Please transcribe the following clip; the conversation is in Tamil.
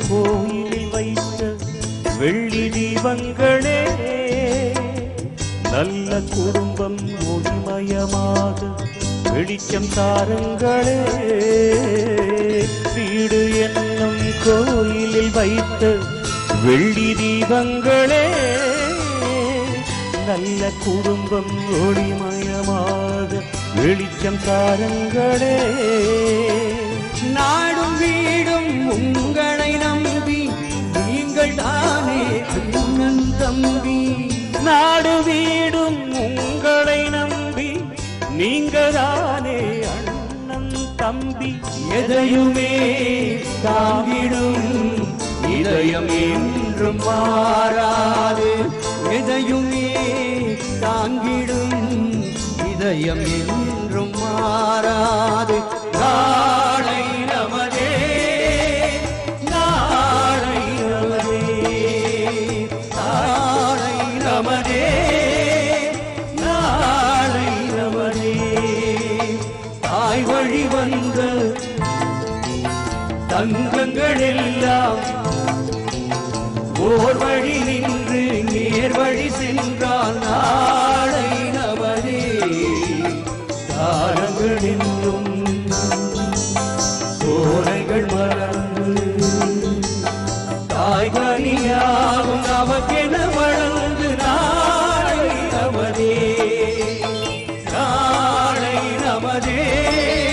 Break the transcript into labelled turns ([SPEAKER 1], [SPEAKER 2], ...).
[SPEAKER 1] கோயிலில் வைத்த வெள்ளி தீபங்களே நல்ல குடும்பம் ஒளிமயமாக வெளிச்சம் தாருங்களே வீடு என்னும் கோயிலில் வைத்த வெள்ளி தீபங்களே நல்ல குடும்பம் ஒளிமயமாக வெளிச்சம் தாருங்களே
[SPEAKER 2] நாடும் வீடும் உங்களை நம்பி நீங்கள் தானே அண்ணன் தம்பி
[SPEAKER 1] நாடு வீடும் உங்களை நம்பி நீங்கதானே அண்ணன் தம்பி
[SPEAKER 2] எதையுமே தாங்கிடும் இதயம் என்றும் மாறாது எதையுமே தாங்கிடும் இதயம் என்றும் மாறாது நாளை நமதே நாளை நமதே நாளை நமதே நாளை நமதே தாய் வழி வந்த தங்கங்கள் எல்லாம் ஓர் வழி நின்று நேர் வழி சென்றால் நாளை நமதே காலங்கள் என்றும் சோலைகள் மறந்து தாய்கனியாகும் நமக்கென வளர்ந்து நாளை நமதே நாளை நமதே